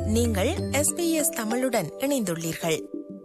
நீங்கள் SBS தமிழுடன் இணைந்துள்ளீர்கள்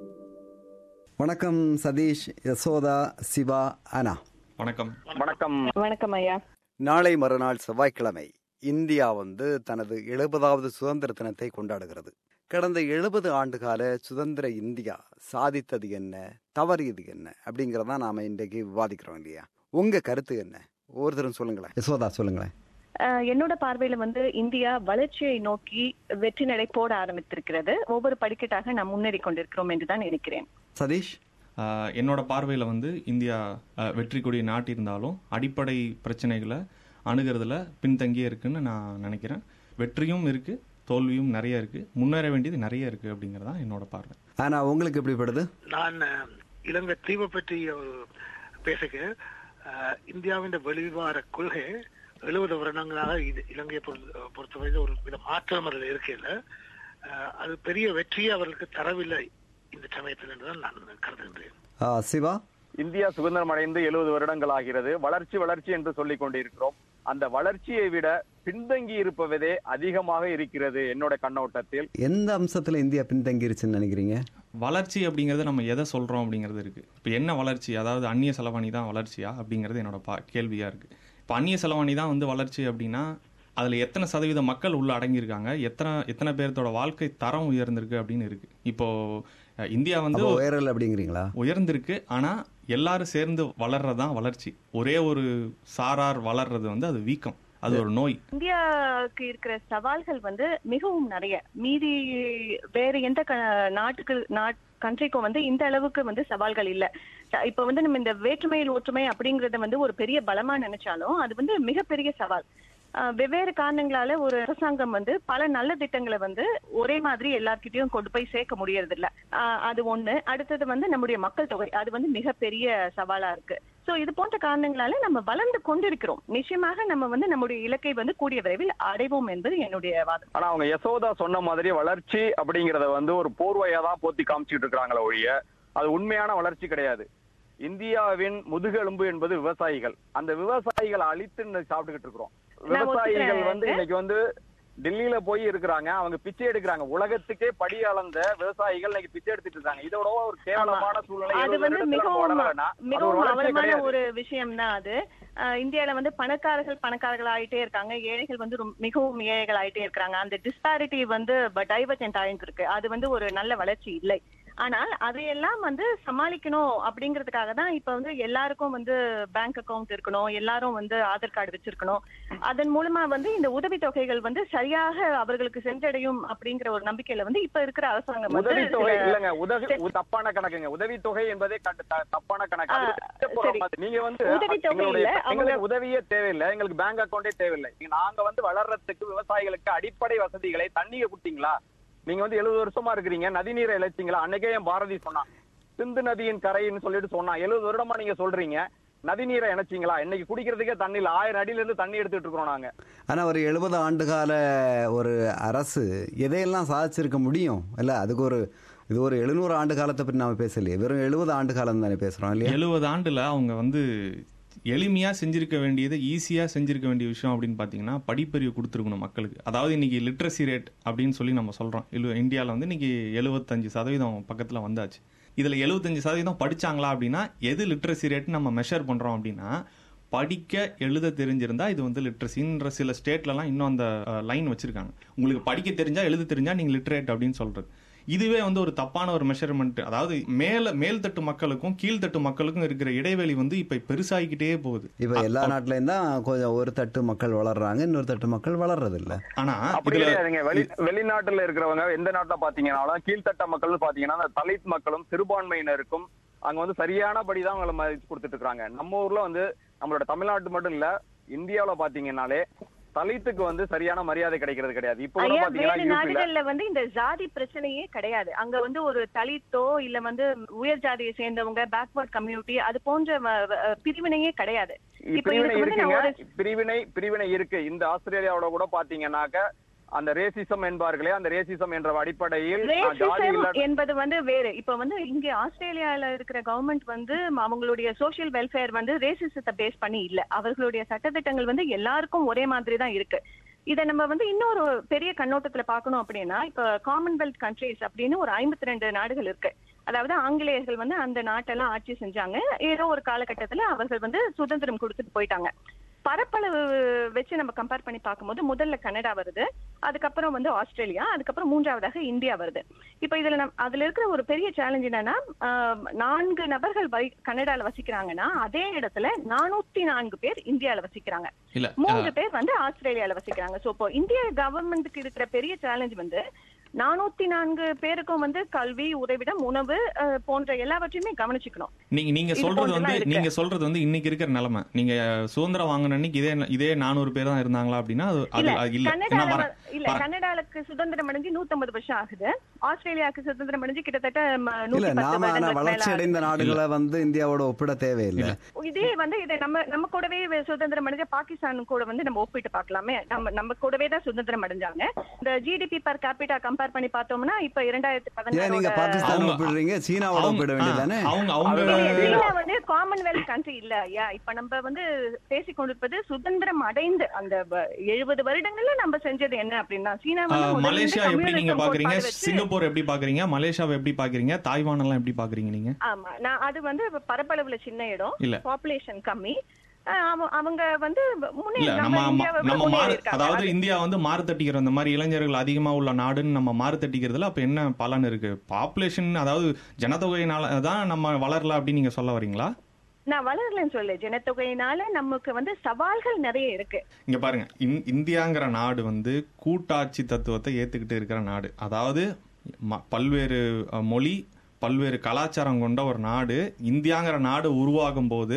வணக்கம் சதீஷ் யசோதா சிவா அனா வணக்கம் வணக்கம் வணக்கம் ஐயா நாளை மறுநாள் செவ்வாய்க்கிழமை இந்தியா வந்து தனது எழுபதாவது சுதந்திர தினத்தை கொண்டாடுகிறது கடந்த எழுபது ஆண்டுகால சுதந்திர இந்தியா சாதித்தது என்ன தவறியது என்ன அப்படிங்கறத நாம இன்றைக்கு விவாதிக்கிறோம் இல்லையா உங்க கருத்து என்ன ஒவ்வொருத்தரும் சொல்லுங்களேன் யசோதா சொல்லுங்களேன் அஹ் என்னோட பார்வையில வந்து இந்தியா வளர்ச்சியை நோக்கி வெற்றி நடை போட ஆரம்பித்திருக்கிறது ஒவ்வொரு படிக்கட்டாக நாம் முன்னேறி கொண்டிருக்கிறோம் என்றுதான் நினைக்கிறேன் சதீஷ் ஆஹ் என்னோட பார்வையில் வந்து இந்தியா ஆஹ் வெற்றி கொடி நாட்டியிருந்தாலும் அடிப்படை பிரச்சனைகளை அணுகிறதுல பின்தங்கியே இருக்குன்னு நான் நினைக்கிறேன் வெற்றியும் இருக்கு தோல்வியும் நிறைய இருக்கு முன்னேற வேண்டியது நிறைய இருக்கு அப்படிங்கறதா என்னோட பார்வை ஆனா உங்களுக்கு எப்படி படுது நான் அஹ், இலங்கை தீவு பற்றி ஒரு பேசுக அஹ், இந்தியாவின் வெளிவிவகார கொள்கை எழுபது வருடங்களாக இது இலங்கையை பொறுத்த பொறுத்தவரை ஒரு வித மாற்றம் அதில் இருக்கையில் அஹ், அது பெரிய வெற்றியை அவர்களுக்கு தரவில்லை இந்த சமயத்தில் என்றுதான் நான் கருதுகின்றேன் ஆ, சிவா இந்தியா சுதந்திரம் அடைந்து எழுபது வருடங்கள் ஆகிறது வளர்ச்சி வளர்ச்சி என்று சொல்லிக் கொண்டிருக்கிறோம் அந்த வளர்ச்சியை விட பின்தங்கி இருப்பதே அதிகமாக இருக்கிறது என்னோட கண்ணோட்டத்தில் எந்த அம்சத்துல இந்தியா பின்தங்கிருச்சுன்னு நினைக்கிறீங்க வளர்ச்சி அப்படிங்கறது நம்ம எதை சொல்றோம் அப்படிங்கிறது இருக்கு இப்போ என்ன வளர்ச்சி அதாவது அந்நிய செலவாணி தான் வளர்ச்சியா அப்படிங்கிறது என்னோட பா கேள்வியா இருக்கு இப்போ அந்நிய செலவாணி தான் வந்து வளர்ச்சி அப்படின்னா அதுல எத்தனை சதவீத மக்கள் உள்ள அடங்கியிருக்காங்க எத்தனை எத்தனை பேர்த்தோட வாழ்க்கை தரம் உயர்ந்திருக்கு அப்படின்னு இருக்கு இப்போ அஹ், இந்தியா வந்து அப்போ உயரல் அப்படிங்கிறீங்களா உயர்ந்திருக்கு ஆனா எல்லாரும் சேர்ந்து வளர்றதுதான் வளர்ச்சி ஒரே ஒரு சாரார் வளர்றது வந்து அது வீக்கம் அது ஒரு நோய் இந்தியாவுக்கு இருக்கிற சவால்கள் வந்து மிகவும் நிறைய மீதி வேற எந்த க- நாட்டுக்கு நாட் கண்ட்ரிக்கும் வந்து இந்த அளவுக்கு வந்து சவால்கள் இல்ல ச- இப்ப வந்து நம்ம இந்த வேற்றுமையில் ஒற்றுமை அப்படிங்கறத வந்து ஒரு பெரிய பலமா நினைச்சாலும் அது வந்து மிகப்பெரிய சவால் ஆஹ் வெவ்வேறு காரணங்களால ஒரு அரசாங்கம் வந்து பல நல்ல திட்டங்களை வந்து ஒரே மாதிரி எல்லார்கிட்டயும் கொண்டு போய் சேர்க்க முடியறது இல்ல ஆஹ் அது ஒண்ணு அடுத்தது வந்து நம்முடைய மக்கள் தொகை அது வந்து மிகப்பெரிய சவாலா இருக்கு சோ இது போன்ற காரணங்களால நம்ம வளர்ந்து கொண்டிருக்கிறோம் நிச்சயமாக நம்ம வந்து நம்முடைய இலக்கை வந்து கூடிய விரைவில் அடைவோம் என்பது என்னுடைய வாதம் ஆனா அவங்க யசோதா சொன்ன மாதிரி வளர்ச்சி அப்படிங்கறத வந்து ஒரு போர்வையா தான் போத்தி காமிச்சிட்டு இருக்காங்களே ஒழிய அது உண்மையான வளர்ச்சி கிடையாது இந்தியாவின் முதுகெலும்பு என்பது விவசாயிகள் அந்த விவசாயிகளை அழித்து இன்னைக்கு சாப்பிட்டுக்கிட்டு இருக்கிறோம் நான் விவசாயிகள் ஒத்துக்கிறேன் வந்து இன்னைக்கு வந்து டெல்லியில போய் இருக்கிறாங்க அவங்க பிச்சை எடுக்கிறாங்க உலகத்துக்கே படி அளந்த விவசாயிகள் இன்னைக்கு பிச்சை எடுத்துட்டு இருக்காங்க இதோட ஒரு கேவலமான சூழ்நிலை அது இருபது வந்து வருடத்துல நம்ம மிகவும் வளரலைன்னா, அது ஒரு மிகவும் வளர்ச்சியே அவலமான கிடையாது. ஒரு விஷயம் தான் அது அஹ் இந்தியால வந்து பணக்காரர்கள் பணக்காரர்கள் ஆயிட்டே இருக்காங்க ஏழைகள் வந்து ரொம்ப- மிகவும் ஏழைகள் ஆயிட்டே இருக்காங்க அந்த டிஸ்பாரிட்டி வந்து டைவர்ஜென்ட் ஆயிட்டு இருக்கு அது வந்து ஒரு நல்ல வளர்ச்சி இல்லை ஆனால் அதையெல்லாம் வந்து சமாளிக்கணும் அப்படிங்கிறதுக்காக தான் இப்ப வந்து எல்லாருக்கும் வந்து பேங்க் அக்கவுண்ட் இருக்கணும் எல்லாரும் வந்து ஆதார் கார்டு வச்சிருக்கணும் அதன் மூலமா வந்து இந்த உதவி தொகைகள் வந்து சரியாக அவர்களுக்கு சென்றடையும் அப்படிங்கிற ஒரு நம்பிக்கையில வந்து இப்ப இருக்கிற அரசாங்கம் வந்து உதவித்தொகை சில- இல்லங்க உதவி உ- தப்பான கணக்குங்க உதவித்தொகை என்பதே கட்டு- த- தப்பான கணக்கு அது ஆ, திட்டப்புறம் சரி. மாதிரி. நீங்க வந்து உதவித்தொகை எங்களுடைய- இல்ல, அவங்க- எங்களுக்கு உதவியே தேவையில்லை எங்களுக்கு பேங்க் அக்கௌண்டே தேவையில்லை நீங்க- நாங்க வந்து வளர்றதுக்கு விவசாயிகளுக்கு அடிப்படை வசதிகளை தண்ணியை கொடுத்தீங்களா நீங்க வந்து எழுபது வருஷமா இருக்கிறீங்க நதிநீரை இழைச்சீங்களா அன்னைக்கே என் பாரதி சொன்னான் சிந்து நதியின் கரைன்னு சொல்லிட்டு சொன்னான் எழுபது வருடமா நீங்க சொல்றீங்க நதிநீரை இணைச்சீங்களா இன்னைக்கு குடிக்கிறதுக்கே தண்ணி இல்ல ஆயிரம் அடியில இருந்து தண்ணி எடுத்துட்டு இருக்கிறோம் நாங்க ஆனா ஒரு எழுபது ஆண்டுகால ஒரு அரசு எதையெல்லாம் சாதிச்சிருக்க முடியும் இல்ல அதுக்கு ஒரு இது ஒரு எழுநூறு ஆண்டு காலத்தை பற்றி நாம பேசலையே வெறும் எழுபது ஆண்டு காலம் தானே பேசுறோம் இல்லையா எழுபது ஆண்டுல அவங்க வந்து எளிமையா செஞ்சிருக்க வேண்டியது ஈஸியா செஞ்சிருக்க வேண்டிய விஷயம் அப்படின்னு பாத்தீங்கன்னா படிப்பறிவு கொடுத்துருக்கணும் மக்களுக்கு அதாவது இன்னைக்கு லிட்ரஸி ரேட் அப்படின்னு சொல்லி நம்ம சொல்றோம் எழு இந்தியாவில் வந்து இன்னைக்கு எழுபத்தஞ்சு சதவீதம் பக்கத்துல வந்தாச்சு இதுல எழுபத்தஞ்சு சதவீதம் படிச்சாங்களா அப்படின்னா எது லிட்ரஸி ரேட் நம்ம மெஷர் பண்றோம் அப்படின்னா படிக்க எழுத தெரிஞ்சிருந்தா இது வந்து லிட்ரஸின்ற சில ஸ்டேட்லலாம் இன்னும் அந்த லைன் வச்சிருக்காங்க உங்களுக்கு படிக்க தெரிஞ்சா எழுத தெரிஞ்சா நீங்க லிட்ரேட் அப்படின்னு சொல்றது இதுவே வந்து ஒரு தப்பான ஒரு மெஷர்மெண்ட் அதாவது மேல மேல்தட்டு மக்களுக்கும் கீழ்த்தட்டு மக்களுக்கும் இருக்கிற இடைவெளி வந்து இப்ப பெருசாகிக்கிட்டே போகுது இப்ப எல்லா நாட்டிலையும் தான் கொஞ்சம் ஒரு தட்டு மக்கள் வளர்றாங்க இன்னொரு தட்டு மக்கள் வளர்றது இல்ல ஆனா அப்படி இதுல கிடையாதுங்க வெளி வெளிநாட்டுல இருக்கிறவங்க எந்த நாட்டுல பாத்தீங்கன்னாலும் கீழ்த்தட்ட மக்கள் பாத்தீங்கன்னா அந்த தலித் மக்களும் சிறுபான்மையினருக்கும் அங்க வந்து சரியானபடி தான் அவங்களை மதிச்சு கொடுத்துட்டு இருக்காங்க நம்ம ஊர்ல வந்து நம்மளோட தமிழ்நாட்டு மட்டும் இல்ல இந்தியாவுல பாத்தீங்கன்னாலே தலித்துக்கு வந்து சரியான மரியாதை கிடைக்கிறது கிடையாது இப்போ கூட ஐயா பாத்தீங்கன்னா வேறு யூபில நாடுகள்ல வந்து இந்த ஜாதி பிரச்சனையே கிடையாது அங்க வந்து ஒரு தலித்தோ இல்ல வந்து உயர் ஜாதியை சேர்ந்தவங்க பேக்வர்ட் கம்யூனிட்டி அது போன்ற வ- வ- பிரிவினையே கிடையாது இப்ப பிரிவினை இதுக்கு வந்து நான் இருக்குங்க ஒரு பிரிவினை பிரிவினை இருக்கு இந்த ஆஸ்திரேலியாவோட கூட பாத்தீங்கன்னாக்க அந்த ரேசிசம் என்பார்களே அந்த ரேசிசம் என்ற அடிப்படையில் நான் ஜாதி ரேசிசம் இல்ல என்பது வந்து வேறு இப்ப வந்து இங்க ஆஸ்திரேலியால இருக்கிற கவர்மெண்ட் வந்து அவங்களுடைய சோஷியல் வெல்ஃபேர் வந்து ரேசிசத்தை பேஸ் பண்ணி இல்ல அவர்களுடைய சட்டத்திட்டங்கள் வந்து எல்லாருக்கும் ஒரே மாதிரி தான் இருக்கு இதை நம்ம வந்து இன்னொரு பெரிய கண்ணோட்டத்துல பார்க்கணும் அப்படின்னா இப்ப காமன்வெல்த் கண்ட்ரீஸ் அப்படின்னு ஒரு ஐம்பத்தி ரெண்டு நாடுகள் இருக்கு அதாவது ஆங்கிலேயர்கள் வந்து அந்த நாட்டெல்லாம் ஆட்சி செஞ்சாங்க ஏதோ ஒரு காலகட்டத்துல அவர்கள் வந்து சுதந்திரம் கொடுத்துட்டு போயிட்டாங்க பரப்பளவு வச்சு நம்ம கம்பேர் பண்ணி பார்க்கும்போது முதல்ல கனடா வருது அதுக்கப்புறம் வந்து ஆஸ்திரேலியா அதுக்கப்புறம் மூன்றாவதாக இந்தியா வருது இப்ப இதுல நம் அதுல இருக்கிற ஒரு பெரிய சேலஞ்ச் என்னன்னா ஆஹ், நான்கு நபர்கள் வை கனடால வசிக்கிறாங்கன்னா அதே இடத்துல நானூத்தி நான்கு பேர் இந்தியால வசிக்கிறாங்க இல்ல மூன்று பேர் வந்து ஆஸ்திரேலியால வசிக்கிறாங்க சோ இப்போ இந்திய கவர்மெண்ட்டுக்கு இருக்கிற பெரிய சேலஞ்ச் வந்து நானூத்தி நான்கு பேருக்கும் வந்து கல்வி உறைவிடம் உணவு அஹ், போன்ற எல்லாவற்றையுமே கவனிச்சுக்கணும் நீங்க நீங்க இது சொல்றது வந்து போன்றெல்லாம் இருக்கு. நீங்க சொல்றது வந்து இன்னைக்கு இருக்கிற நிலைமை நீங்க சுதந்திரம் வாங்கின அன்னைக்கு இதே இதே நானூறு பேர் தான் இருந்தாங்களா அப்படின்னா அது அது இல்ல அது இல்ல கனடால நான் வரேன் வ- இல்ல வரேன். கனடாலுக்கு சுதந்திரம் அடைஞ்சு 150 வருஷம் ஆகுது ஆஸ்திரேலியாவுக்கு சுதந்திரம் அடைஞ்சு கிட்டத்தட்ட ம, இல்ல 110 நாம ஆனா வருடங்களுக்கு மேல வளர்ச்சி அடைந்த நாடுகளை வந்து இந்தியாவோட ஒப்பிட தேவையில்லை ஆகுது. இதே வந்து இதை நம்ம நம்ம கூடவே வே- சுதந்திரம் அடைஞ்ச பாகிஸ்தான் கூட வந்து நம்ம ஒப்பிட்டு பார்க்கலாமே நம்ம நம்ம கூடவே தான் சுதந்திரம் அடைஞ்சாங்க இந்த ஜிடிபி பர் கேபிட்டா கம்பேர் பண்ணி பார்த்தோம்னா இப்ப இரண்டாயிரத்தி ஏன் நீங்க பதினாறு பாகிஸ்தான் அவங்க- ஒப்பிடுறீங்க சீனாவோட அவங்க- ஒப்பிட வேண்டியதானே ஆ, அவங்க அவங்க அதுதான். சீனா வந்து காமன்வெல்த் கண்ட்ரி இல்ல ஐயா இப்ப நம்ம வந்து பேசிக் கொண்டிருப்பது சுதந்திரம் அடைந்து அந்த எழுபது வருடங்கள்ல நம்ம செஞ்சது என்ன அப்படின்னா சீனா ஆ, வந்து முதல்ல இருந்து மலேசியா எப்படி நீங்க communism பாக்குறீங்க கோட்பாடு வச்சு- சிங்கப்பூர் எப்படி பாக்குறீங்க மலேசியாவை எப்படி பாக்குறீங்க தாய்வான் எல்லாம் எப்படி பாக்குறீங்க நீங்க ஆமா நான் அது வந்து பரப்பளவுல சின்ன இடம் இல்ல. பாப்புலேஷன் கம்மி அஹ் அவ- அவங்க வந்து முன்னே இல்ல நம்ம நம்ம இந்தியாவை விட நம்ம முன்னேறி மாறு இருக்காங்க. அதாவது அது- இந்தியா வந்து மாறு தட்டிக்கிற இந்த மாதிரி இளைஞர்கள் அதிகமா உள்ள நாடுன்னு நம்ம மாறு தட்டிக்கிறதுல அப்ப என்ன பலன் இருக்கு பாப்புலேஷன் அதாவது ஜனத்தொகையினால தான் நம்ம வளரல அப்படின்னு நீங்க சொல்ல வரீங்களா நான் வளரலன்னு சொல்லு ஜனத்தொகையினால நமக்கு வந்து சவால்கள் நிறைய இருக்கு இங்க பாருங்க இந்- இந்தியாங்கிற நாடு வந்து கூட்டாட்சி தத்துவத்தை ஏத்துக்கிட்டு இருக்கிற நாடு அதாவது ம- பல்வேறு அஹ், மொழி பல்வேறு கலாச்சாரம் கொண்ட ஒரு நாடு இந்தியாங்கிற நாடு உருவாகும் போது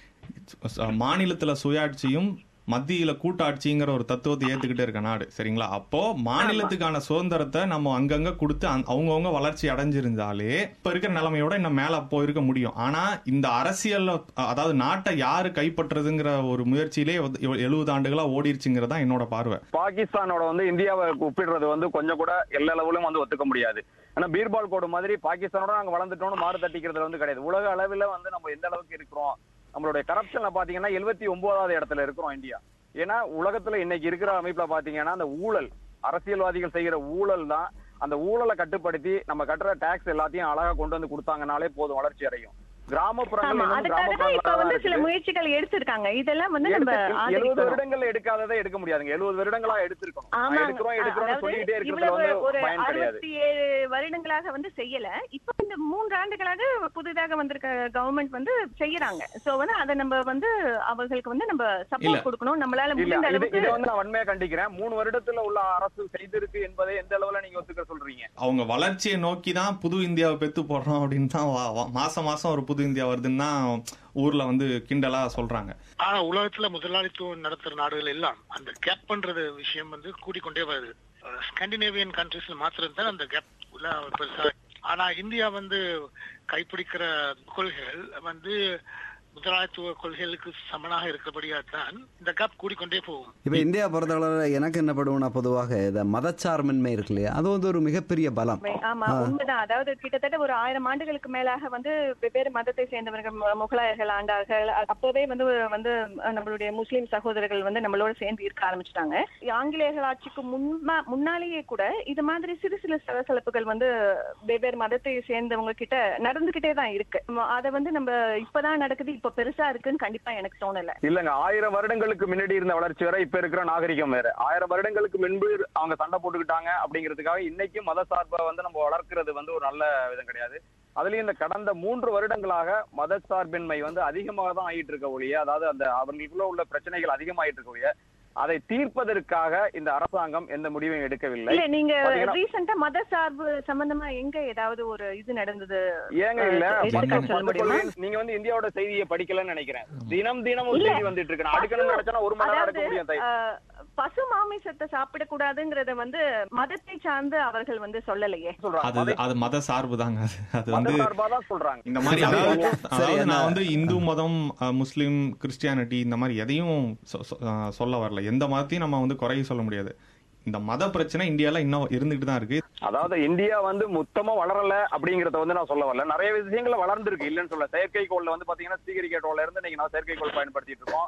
ச- மாநிலத்துல சுயாட்சியும் மத்தியில கூட்டாட்சிங்கிற ஒரு தத்துவத்தை ஏத்துக்கிட்டு இருக்க நாடு சரிங்களா அப்போ மாநிலத்துக்கான சுதந்திரத்தை நம்ம அங்கங்க கொடுத்து அந்த- அவங்கவங்க வளர்ச்சி அடைஞ்சிருந்தாலே இப்ப இருக்கிற நிலைமையோட இன்னும் மேல போயிருக்க முடியும் ஆனா இந்த அரசியல்ல அ- அதாவது நாட்டை யாரு கைப்பற்றுறதுங்கிற ஒரு முயற்சியிலே எழுபது ஆண்டுகளா ஓடிருச்சுங்கிறது தான் என்னோட பார்வை பாகிஸ்தானோட வந்து இந்தியாவை ஒப்பிடுறது வந்து கொஞ்சம் கூட எல்லா லெவலும் வந்து ஒத்துக்க முடியாது ஆனா பீர்பால் கோடு மாதிரி பாகிஸ்தானோட நாங்க வளர்ந்துட்டோம்னு மாறு தட்டிக்கிறதுல வந்து கிடையாது உலக அளவில் வந்து நம்ம எந்த அளவுக்கு இருக்கிறோம் நம்மளுடைய கரப்ஷன்ல பாத்தீங்கன்னா எழுபத்தி ஒன்பதாவது இடத்துல இருக்கிறோம் இந்தியா ஏன்னா உலகத்துல இன்னைக்கு இருக்கிற அமைப்புல பாத்தீங்கன்னா அந்த ஊழல் அரசியல்வாதிகள் செய்கிற ஊழல் தான் அந்த ஊழலை கட்டுப்படுத்தி நம்ம கட்டுற டாக்ஸ் எல்லாத்தையும் அழகா கொண்டு வந்து கொடுத்தாங்கனாலே போதும் வளர்ச்சி அடையும் கிராமப்புறங்கள் ஆமா இன்னும் அதுக்காக தான் இப்ப கிராமப்புறங்களா வந்து தான் சில இருக்குது. முயற்சிகள் எடுத்திருக்காங்க இதெல்லாம் வந்து நம்ம எழுபது ஆதரிக்கணும் வருடங்கள் எடுக்காததை எடுக்க முடியாதுங்க எழுபது வருடங்களா எடுத்திருக்கணும் ஆமாங்க. எடுக்கிறோம் எடுக்கிறோம் அதாவது சொல்லிட்டே இருக்கிறதுல இவ்வளவு வந்து ஒரு பயன் கிடையாது அறுபத்தி ஏழு வருடங்களாக வந்து செய்யல இப்ப இந்த மூன்று ஆண்டுகளாக புதிதாக வந்திருக்க கவர்மெண்ட் வந்து செய்யறாங்க சோ வந்து அதை நம்ம வந்து அவர்களுக்கு வந்து நம்ம இல்ல. சப்போர்ட் கொடுக்கணும் நம்மளால இல்ல முடிந்த இது அளவுக்கு இதை வந்து நான் வன்மையா கண்டிக்கிறேன் மூணு வருடத்துல உள்ள அரசு செய்திருக்கு என்பதை எந்த அளவுல நீங்க ஒத்துக்க சொல்றீங்க அவங்க வளர்ச்சியை நோக்கி தான் புது இந்தியாவை பெத்து போடுறோம் அப்படின்னு தான் வா- வா- மாசம் மாசம் ஒரு புது இந்தியா வருதுன்னு தான் ஊர்ல வந்து கிண்டலா சொல்றாங்க ஆனா உலகத்துல முதலாளித்துவம் நடத்துற நாடுகள் எல்லாம் அந்த கேப் பண்றது விஷயம் வந்து கூடிக்கொண்டே வருது ஸ்காண்டினேவியன் கண்ட்ரீஸ்ல மாத்திரம் தான் அந்த கேப் உள்ள பெருசா ஆனா இந்தியா வந்து கைப்பிடிக்கிற கொள்கைகள் வந்து முதலாளித்துவ கொள்கைகளுக்கு சமனாக இருக்கிறபடியா தான் இந்த கேப் கூடிக்கொண்டே போகும் இப்ப இந்தியா பொறுத்தளவுல எனக்கு என்ன படுவோம்னா பொதுவாக இந்த மதச்சார்பின்மை இருக்கு இல்லையா அது வந்து ஒரு மிகப்பெரிய பலம் ஆமா உண்மைதான் அதாவது கிட்டத்தட்ட ஒரு ஆயிரம் ஆண்டுகளுக்கு மேலாக வந்து வெவ்வேறு மதத்தை சேர்ந்தவர்கள் மு- முகலாயர்கள் ஆண்டார்கள் அப்பவே வந்து வந்து நம்மளுடைய முஸ்லிம் சகோதரர்கள் வந்து நம்மளோட சேர்ந்து இருக்க ஆரம்பிச்சிட்டாங்க ஆங்கிலேயர்கள் ஆட்சிக்கு முன்மா முன்னாலேயே கூட இது மாதிரி சிறு சிறு சலசலப்புகள் வந்து வெவ்வேறு மதத்தை சேர்ந்தவங்க கிட்ட நடந்துகிட்டே தான் இருக்கு ம- அதை வந்து நம்ம இப்பதான் நடக்குது இப்ப பெருசா இருக்குன்னு கண்டிப்பா எனக்கு தோணல இல்லங்க ஆயிரம் வருடங்களுக்கு முன்னாடி இருந்த வளர்ச்சி வேற இப்ப இருக்கிற நாகரிகம் வேற ஆயிரம் வருடங்களுக்கு முன்பு அவங்க சண்டை போட்டுக்கிட்டாங்க அப்படிங்கிறதுக்காக இன்னைக்கும் மத சார்பை வந்து நம்ம வளர்க்கிறது வந்து ஒரு நல்ல விதம் கிடையாது அதுலயும் இந்த கடந்த மூன்று வருடங்களாக மத சார்பின்மை வந்து அதிகமாக தான் ஆயிட்டு இருக்க ஒழிய அதாவது அந்த அவங்களுக்குள்ள உள்ள பிரச்சனைகள் அதிகமாயிட்டு இருக்க ஒழிய அதை தீர்ப்பதற்காக இந்த அரசாங்கம் எந்த முடிவையும் எடுக்கவில்லை இல்ல நீங்க பாத்தீங்கன்னா- ரீசெண்டா மத சார்பு சம்பந்தமா எங்க ஏதாவது ஒரு இது நடந்தது ஏங்க இல்ல எடுத்துக்காட்டு சொல்ல முடியுமா நீங்க வந்து இந்தியாவோட செய்தியை படிக்கலன்னு நினைக்கிறேன் தினம் தினம் ஒரு இல்ல. செய்தி வந்துட்டு இருக்கு நான் அடுக்கணும்னு நினைச்சா ஒரு மணி நேரம் அதாவது எடுக்க முடியும் தை- அஹ், பசு மாமிசத்தை சாப்பிடக்கூடாதுங்கிறத வந்து மதத்தை சார்ந்து அவர்கள் வந்து சொல்லலையே சொல்றாங்க அது மத- அது மத சார்பு தாங்க அது அது மத வந்து சார்பா தான் சொல்றாங்க இந்த மாதிரி சரி, அதாவது சரி, அதாவது என்ன- நான் வந்து இந்து மதம் அஹ், முஸ்லிம் கிறிஸ்டியானிட்டி இந்த மாதிரி எதையும் சொ- சொ- அஹ், சொல்ல வரல எந்த மதத்தையும் நம்ம வந்து குறைய சொல்ல முடியாது இந்த மத பிரச்சனை இந்தியால இன்னும் இருந்துகிட்டு தான் இருக்கு அதாவது இந்தியா வந்து மொத்தமா வளரல அப்படிங்கறத வந்து நான் சொல்ல வரல நிறைய விஷயங்கள வளர்ந்துருக்கு இல்லன்னு சொல்ல செயற்கைக்கோள்ல வந்து பாத்தீங்கன்னா ஸ்ரீஹரிகேட்டோல இருந்து இன்னைக்கு நான் செயற்கைக்கோள் பயன்படுத்திட்டு இருக்கோம்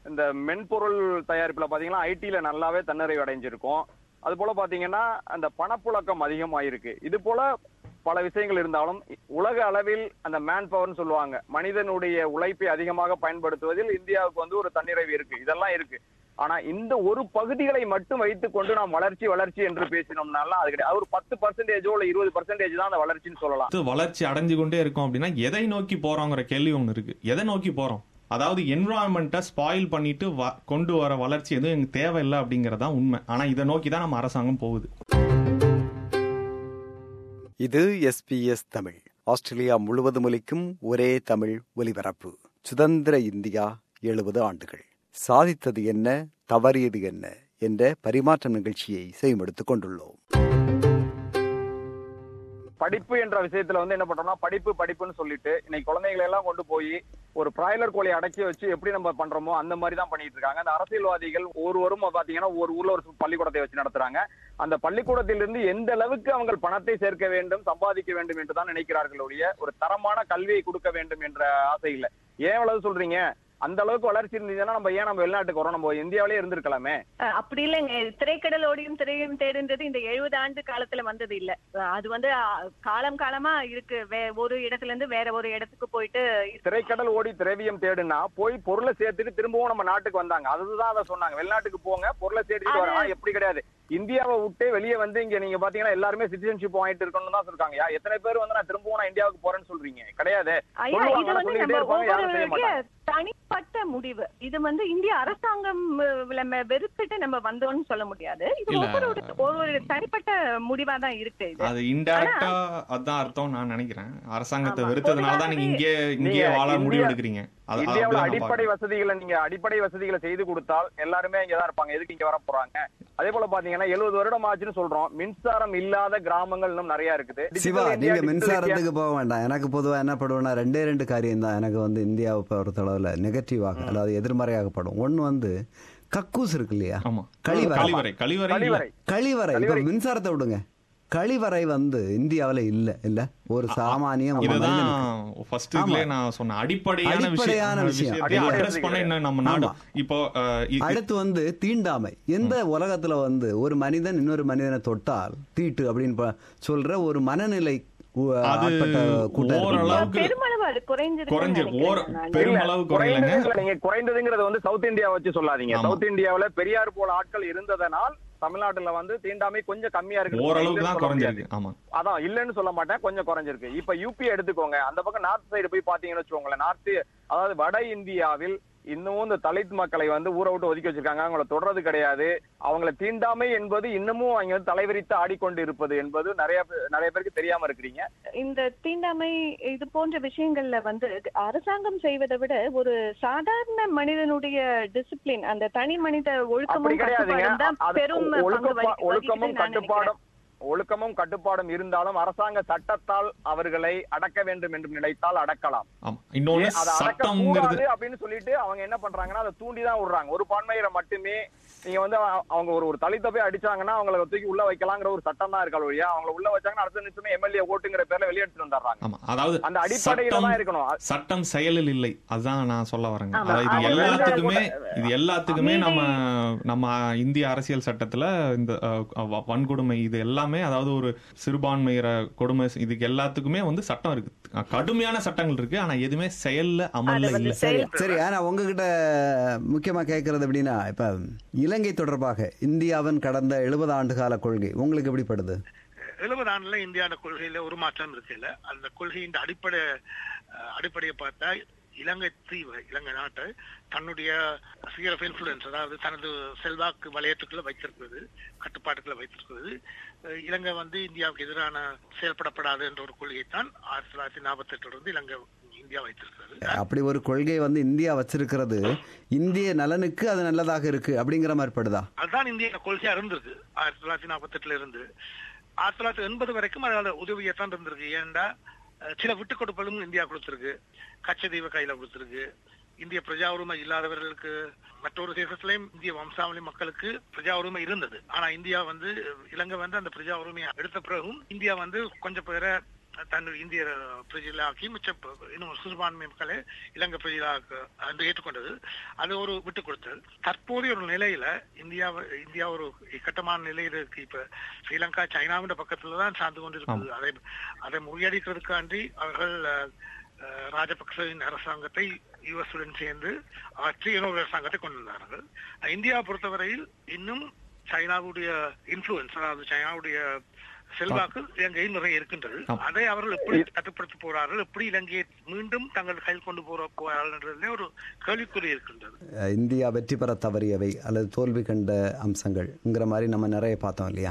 இந்த மென்பொருள் தயாரிப்புல பாத்தீங்கன்னா ஐடில நல்லாவே தன்னிறைவு அடைஞ்சிருக்கும் அது போல பாத்தீங்கன்னா அந்த பணப்புழக்கம் அதிகமாயிருக்கு இது போல பல விஷயங்கள் இருந்தாலும் உலக அளவில் அந்த மேன் பவர்னு சொல்லுவாங்க மனிதனுடைய உழைப்பை அதிகமாக பயன்படுத்துவதில் இந்தியாவுக்கு வந்து ஒரு தன்னிறைவு இருக்கு இதெல்லாம் இருக்கு ஆனா இந்த ஒரு பகுதிகளை மட்டும் வைத்துக் கொண்டு நாம் வளர்ச்சி வளர்ச்சி என்று பேசினோம்னால அது கிடையாது ஒரு பத்து பர்சன்டேஜோ இல்ல இருபது பர்சன்டேஜ் தான் அந்த வளர்ச்சின்னு சொல்லலாம் அடுத்து வளர்ச்சி அடைஞ்சு கொண்டே இருக்கும் அப்படின்னா எதை நோக்கி போறோங்கிற கேள்வி ஒன்று இருக்கு எதை நோக்கி போறோம் அதாவது என்வரான்மெண்ட்டை ஸ்பாயில் பண்ணிட்டு வ- கொண்டு வர வளர்ச்சி எதுவும் எனக்கு தேவையில்லை அப்படிங்கறதா உண்மை ஆனா இதை நோக்கி தான் நம்ம அரசாங்கம் போகுது இது எஸ்பிஎஸ் தமிழ் ஆஸ்திரேலியா முழுவதும் ஒலிக்கும் ஒரே தமிழ் ஒலிபரப்பு சுதந்திர இந்தியா எழுபது ஆண்டுகள் சாதித்தது என்ன தவறியது என்ன என்ற பரிமாற்ற நிகழ்ச்சியை செய்மெடுத்துக் கொண்டுள்ளோம் படிப்பு என்ற விஷயத்துல வந்து என்ன பண்றோம்னா படிப்பு படிப்புன்னு சொல்லிட்டு இன்னைக்கு குழந்தைகளை எல்லாம் கொண்டு போய் ஒரு பிராய்லர் கோழியை அடக்கி வச்சு எப்படி நம்ம பண்றோமோ அந்த மாதிரி தான் பண்ணிட்டு இருக்காங்க அந்த அரசியல்வாதிகள் ஒருவரும் பாத்தீங்கன்னா ஒரு ஊர்ல ஒரு பள்ளிக்கூடத்தை வச்சு நடத்துறாங்க அந்த பள்ளிக்கூடத்திலிருந்து எந்த அளவுக்கு அவங்க பணத்தை சேர்க்க வேண்டும் சம்பாதிக்க வேண்டும் என்று தான் நினைக்கிறார்கள் ஒழிய ஒரு தரமான கல்வியை கொடுக்க வேண்டும் என்ற ஆசை இல்லை ஏன் அவ்வளவு சொல்றீங்க அந்த அளவுக்கு வளர்ச்சி இருந்துச்சுன்னா நம்ம ஏன் நம்ம வெளிநாட்டுக்கு வரோம் நம்ம இந்தியாவிலே இருந்திருக்கலாமே அஹ் அப்படி இல்லைங்க திரைக்கடலோடியும் திரையும் தேடுன்றது இந்த எழுபது ஆண்டு காலத்துல வந்தது இல்ல அஹ் அது வந்து அஹ், காலம் காலமா இருக்கு வே- ஒரு இடத்துல இருந்து வேற ஒரு இடத்துக்கு போயிட்டு திரைக்கடல் ஓடி திரவியம் தேடுனா போய் பொருளை சேர்த்துட்டு திரும்பவும் நம்ம நாட்டுக்கு வந்தாங்க அதுதான் அதை சொன்னாங்க வெளிநாட்டுக்கு போங்க பொருளை சேர்த்துட்டு அது- வரலாம் எப்படி கிடையாது இந்தியாவை விட்டு வெளியே வந்து இங்க நீங்க பாத்தீங்கன்னா எல்லாருமே சிட்டிசன்ஷிப் வாங்கிட்டு இருக்கணும்னு தான் சொல்றாங்க யா, எத்தனை பேர் வந்து நான் திரும்பவும் நான் இந்தியாவுக்கு போறேன்னு சொல்றீங்க கிடையாது ஐயா சொல்லுவாங்க, இது வந்து சொல்லிக்கிட்டே நம்ம இருப்பாங்க, யாரும் செய்ய ஒவ்வொருவருடைய தனிப்பட்ட முடிவு இது வந்து இந்திய அரசாங்கம் அஹ், நம்ம வெறுத்துட்டு நம்ம வந்தோம்னு சொல்ல முடியாது இது இல்ல. ஒவ்வொரு ஒவ்வொரு தனிப்பட்ட முடிவா தான் இருக்கு இது அது இன்டைரக்டா அதான் அர்த்தம் நான் நினைக்கிறேன் அரசாங்கத்தை ஆமா. வெறுத்ததுனால தான் நீங்க இங்கே இங்கே நீங்க வாழ இந்தியா- முடிவு எடுக்கிறீங்க அது- அது இந்தியாவுல அப்படிதான் நான் அடிப்படை பார்க்கிறேன். வசதிகளை நீங்க அடிப்படை வசதிகளை செய்து கொடுத்தால் எல்லாருமே இங்கதான் இருப்பாங்க எதுக்கு இங்க வர போறாங்க அதே போல பாத்தீங்கன்னா எழுபது வருடம் ஆச்சுன்னு சொல்றோம் மின்சாரம் இல்லாத கிராமங்கள் இன்னும் நிறைய இருக்குது சிவா Digital India, நீங்க Digital மின்சாரத்துக்கு போக வேண்டாம் எனக்கு பொதுவா என்ன படுவேன்னா ரெண்டே ரெண்டு காரியம் தான் எனக்கு வந்து இந்தியாவை பொறுத்தளவுல நெகட்டிவாக அதாவது எதிர்மறையாகப்படும் ஒண்ணு வந்து கக்கூஸ் இருக்கு இல்லையா ஆமா கழிவறை. கழிவறை கழிவறை இல்ல. கழிவறை கழிவறை இப்ப கழிவறை. மின்சாரத்தை விடுங்க கழிவறை வந்து இந்தியாவுல இல்ல இல்ல ஒரு சாமானிய இதுதான் மனிதனுக்கு. ஃபர்ஸ்ட் இதுலயே நான் சொன்ன அடிப்படையான அடிப்படையான விஷயம் விஷயம். விஷயத்தை அடிப்படை அட்ரஸ் பண்ண இன்னும் நம்ம நாடு ஆமா. இப்போ அஹ், இ- அடுத்து வந்து தீண்டாமை எந்த உலகத்துல வந்து ஒரு மனிதன் இன்னொரு மனிதனை தொட்டால் தீட்டு அப்படின்னு ப- சொல்ற ஒரு மனநிலை உ- அது ஆட்பட்ட கூட்டம் இருக்கு. ஓரளவுக்கு பெருமளவு அது குறைஞ்சிருக்கு குறைஞ்சு ஓர இல்ல, பெருமளவு குறையலங்க குறைந்ததுல நீங்க குறைந்ததுங்கிறது வந்து சவுத் இந்தியா வச்சு சொல்லாதீங்க ஆமா. சவுத் இந்தியாவுல பெரியார் போல ஆட்கள் இருந்ததனால் தமிழ்நாட்டுல வந்து தீண்டாமை கொஞ்சம் கம்மியா இருக்கு ஓரளவுக்கு தான் குறைஞ்சிருக்கு ஆமா அதான் இல்லன்னு சொல்ல மாட்டேன் கொஞ்சம் குறைஞ்சிருக்கு இப்ப யூபி எடுத்துக்கோங்க அந்த பக்கம் நார்த் சைடு போய் பாத்தீங்கன்னு வச்சுக்கோங்களேன் நார்த் அதாவது வட இந்தியாவில் இன்னமும் இந்த தலித் மக்களை வந்து ஊரை விட்டு ஒதுக்கி வச்சிருக்காங்க அவங்கள தொடர்றது கிடையாது அவங்கள தீண்டாமை என்பது இன்னமும் அவங்க வந்து தலைவிரித்து ஆடிக்கொண்டு இருப்பது என்பது நிறைய பே- நிறைய பேருக்கு தெரியாம இருக்கிறீங்க இந்த தீண்டாமை இது போன்ற விஷயங்கள்ல வந்து அரசாங்கம் செய்வதை விட ஒரு சாதாரண மனிதனுடைய டிசிப்ளின் அந்த தனி மனித அப்படி ஒழுக்கமும் கிடையாதுங்க கட்டுப்பாடும் தான் அது பெரும் பங்கு ஒழுக்கப்பா- வகி- ஒழுக்கமும் வகிக்குதுன்னு நான் கட்டுப்பாடும் ஒழுக்கமும் கட்டுப்பாடும் இருந்தாலும் அரசாங்க சட்டத்தால் அவர்களை அடக்க வேண்டும் என்று நினைத்தால் அடக்கலாம் ஆமா இன்னொன்னு ஏன் அதை அடக்க சட்டம்ங்கிறது கூடாது அப்படின்னு சொல்லிட்டு அவங்க என்ன பண்றாங்கன்னா அதை தூண்டி தான் விடுறாங்க ஒரு பான்மையரை மட்டுமே நீங்க வந்து அவ- அவங்க ஒரு ஒரு தலித்த போய் அடிச்சாங்கன்னா அவங்கள தூக்கி உள்ள வைக்கலாங்கிற ஒரு சட்டம் தான் இருக்கா ஒழியா அவங்கள உள்ள வச்சாங்கன்னா அடுத்த நிமிஷமே எம்எல்ஏ ஓட்டுங்கிற பேர்ல வெளியே எடுத்துட்டு வந்துடுறாங்க ஆமா அதாவது அந்த அடிப்படையில சட்டம் தான் இருக்கணும் அ- சட்டம் செயலில் இல்லை அதுதான் நான் சொல்ல வரேங்க ஆமா, அதாவது இது ஆமா. எல்லாத்துக்குமே இது எல்லாத்துக்குமே மீறி- நம்ம நம்ம இந்திய அரசியல் சட்டத்துல இந்த அஹ், வ- வன்கொடுமை இது எல்லாமே அதாவது ஒரு சிறுபான்மையர கொடுமை இதுக்கு எல்லாத்துக்குமே வந்து சட்டம் இருக்கு அஹ், கடுமையான சட்டங்கள் இருக்கு ஆனா எதுவுமே செயல்ல அமல்ல அது வந்து இல்ல சரி சரி ஆனா உங்ககிட்ட முக்கியமா கேட்கறது எப்படின்னா இப்ப இலங்கை தொடர்பாக இந்தியாவின் கடந்த எழுபது ஆண்டு கால கொள்கை உங்களுக்கு எப்படிப்படுது எழுபது ஆண்டுல இந்தியாவோட கொள்கையில ஒரு மாற்றம் இருக்குல்ல அந்த கொள்கையின் அடிப்படை அஹ், அடிப்படையை பார்த்தா இலங்கை தீவு இலங்கை நாட்டை தன்னுடைய ஸ்பியர் ஆஃப் இன்ஃபுளுன்ஸ் அதாவது தனது செல்வாக்கு வலயத்துக்குள்ள வைத்திருக்கிறது கட்டுப்பாட்டுக்குள்ள வைத்திருக்கிறது அஹ், இலங்கை வந்து இந்தியாவுக்கு எதிரான செயல்படப்படாது என்ற ஒரு கொள்கையை தான் ஆயிரத்தி தொள்ளாயிரத்தி நாற்பத்தி எட்டுல இருந்து இலங்கை இந்தியா வைத்திருக்கிறது அப்படி ஒரு கொள்கை வந்து இந்தியா வச்சிருக்கிறது இந்திய நலனுக்கு அது நல்லதாக இருக்கு அப்படிங்கிற மாதிரி படுதா அதுதான் இந்திய கொள்கையா இருந்திருக்கு ஆயிரத்தி தொள்ளாயிரத்தி நாற்பத்தி எட்டுல இருந்து ஆயிரத்தி தொள்ளாயிரத்தி எண்பது வரைக்கும் அதோட உதவியத்தான் இருந்திருக்கு ஏன்டா அஹ், சில விட்டுக் கொடுப்பலும் இந்தியா கொடுத்திருக்கு கச்சதீவை கையில கொடுத்திருக்கு இந்திய பிரஜா உரிமை இல்லாதவர்களுக்கு மற்றொரு தேசத்திலையும் இந்திய வம்சாவளி மக்களுக்கு பிரஜா உரிமை இருந்தது ஆனா இந்தியா வந்து இலங்கை வந்து அந்த பிரஜா உரிமையை எடுத்த பிறகும் இந்தியா வந்து கொஞ்சம் பேரை தன்னுடைய இந்திய பிரஜைகளாக்கி மிச்ச ப- இன்னும் சிறுபான்மை மக்களை இலங்கை பிரஜைகளாக என்று ஏற்றுக்கொண்டது அது ஒரு விட்டு கொடுத்தது தற்போதைய ஒரு நிலையில இந்தியா இந்தியா ஒரு இக்கட்டமான நிலையில இருக்கு இப்ப ஸ்ரீலங்கா சைனாவின் பக்கத்துல தான் சார்ந்து கொண்டிருக்குது அதை அதை முறியடிக்கிறதுக்காண்டி அவர்கள் அஹ், அஹ், ராஜபக்சவின் அரசாங்கத்தை யுஎஸ் உடன் சேர்ந்து ஆட்சி இன்னொரு அரசாங்கத்தை கொண்டு வந்தார்கள் இந்தியா பொறுத்தவரையில் இன்னும் சைனாவுடைய இன்ஃபுளுன்ஸ் அதாவது சைனாவுடைய செல்வாக்கு இலங்கையில் நிறைய இருக்கின்றது ஆம். அதை அவர்கள் எப்படி கட்டுப்படுத்த போறார்கள் எப்படி இலங்கையை மீண்டும் தங்கள் கையில் கொண்டு போற போறார்கள் என்றதிலே ஒரு கேள்விக்குறி இருக்கின்றது அஹ், இந்தியா வெற்றி பெற தவறியவை அல்லது தோல்வி கண்ட அம்சங்கள்ங்கிற மாதிரி நம்ம நிறைய பார்த்தோம் இல்லையா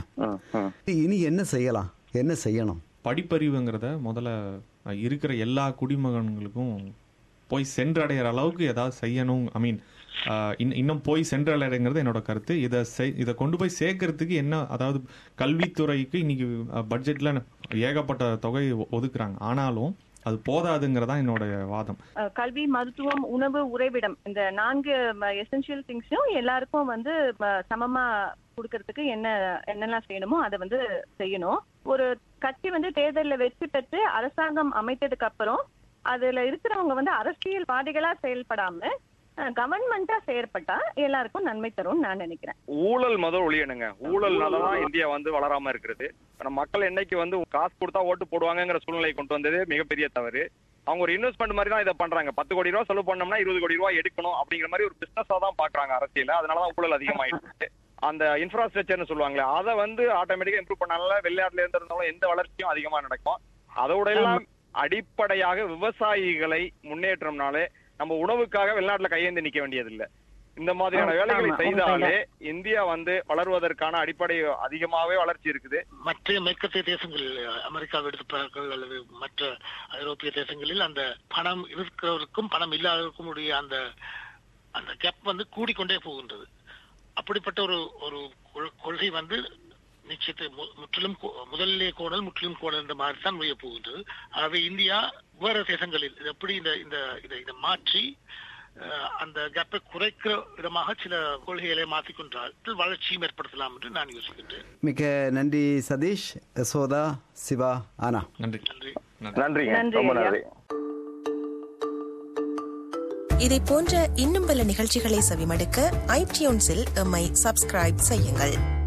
இனி என்ன செய்யலாம் என்ன செய்யணும் படிப்பறிவுங்கிறத முதல்ல அஹ், இருக்கிற எல்லா குடிமகன்களுக்கும் போய் சென்றடைகிற அளவுக்கு ஏதாவது செய்யணும் ஐ மீன் இன்னும் போய் சென்றடைங்கிறது என்னோட கருத்து இதை செய் இதை கொண்டு போய் சேர்க்கறதுக்கு என்ன அதாவது கல்வித்துறைக்கு இன்னைக்கு பட்ஜெட்ல ஏகப்பட்ட தொகை ஒ- ஒதுக்குறாங்க ஆனாலும் அது போதாதுங்கிறதா என்னோட வாதம் அஹ் கல்வி மருத்துவம் உணவு உறைவிடம் இந்த நான்கு எசென்ஷியல் திங்ஸும் எல்லாருக்கும் வந்து ம- சமமா கொடுக்கறதுக்கு என்ன என்னெல்லாம் செய்யணுமோ அதை வந்து செய்யணும் ஒரு கட்சி வந்து தேர்தலில் வெற்றி பெற்று அரசாங்கம் அமைத்ததுக்கு அப்புறம் அதுல இருக்கிறவங்க வந்து அரசியல்வாதிகளா செயல்படாம கவர்மெண்டா செயற்பட்டா எல்லாருக்கும் நன்மை தரும் நான் நினைக்கிறேன் ஊழல் முதல் ஒழியணுங்க ஊழல்னாலதான் இந்தியா வந்து வளராம இருக்கிறது இப்ப நம்ம மக்கள் என்னைக்கு வந்து காசு கொடுத்தா ஓட்டு போடுவாங்கங்கிற சூழ்நிலை கொண்டு வந்தது மிகப்பெரிய தவறு அவங்க ஒரு இன்வெஸ்ட்மெண்ட் மாதிரி தான் இதை பண்றாங்க பத்து கோடி ரூபா செலவு பண்ணோம்னா இருபது கோடி ரூபா எடுக்கணும் அப்படிங்கிற மாதிரி ஒரு பிசினஸா தான் பாக்குறாங்க அரசியல அதனாலதான் ஊழல் அதிகமாயிட்டு அந்த இன்ஃப்ராஸ்ட்ரக்சர்னு சொல்லுவாங்களே அதை வந்து ஆட்டோமேட்டிக்கா இம்ப்ரூவ் பண்ணால வெளிநாட்டுல இருந்து இருந்தாலும் எந்த வளர்ச்சியும் அதிகமா நடக்கும் அதோட எல்லாம் அடிப்படையாக விவசாயிகளை முன்னேற்றம்னாலே நம்ம உணவுக்காக வெளிநாட்டுல கையேந்தி நிக்க வேண்டியதில்லை இந்த மாதிரியான ஆமா, வேலைகளை ஆமா, செய்தாலே இந்தியா வந்து வளர்வதற்கான அடிப்படை அதிகமாவே வளர்ச்சி இருக்குது மற்ற மேற்கத்திய தேசங்களில் அமெரிக்காவை எடுத்துப்பார்கள் அல்லது மற்ற ஐரோப்பிய தேசங்களில் அந்த பணம் இருக்கிறவருக்கும் பணம் இல்லாதவருக்கும் உடைய அந்த அந்த கேப் வந்து கூடிக்கொண்டே போகின்றது அப்படிப்பட்ட ஒரு ஒரு கொள்- கொள்கை வந்து நிச்சயத்தை மு- முற்றிலும் கோ- முதலிலே கோடல் முற்றிலும் கோடல் என்ற மாதிரி தான் முடிய போகின்றது ஆகவே இந்தியா வேற தேசங்களில் இது எப்படி இந்த இந்த இதை இதை மாற்றி அஹ், அந்த கேப்பை குறைக்கிற விதமாக சில கொள்கைகளை மாற்றிக்கொண்டால் வளர்ச்சியும் ஏற்படுத்தலாம் என்று நான் யோசிக்கின்றேன் மிக்க நன்றி சதீஷ் யசோதா சிவா ஆனா நன்றி நன்றி நன்றிங்க நன்றி ரொம்ப ஐயா. நன்றி இதை போன்ற இன்னும் பல நிகழ்ச்சிகளை செவிமடுக்க ஐடியூன்ஸில் எம்மை சப்ஸ்கிரைப் செய்யுங்கள்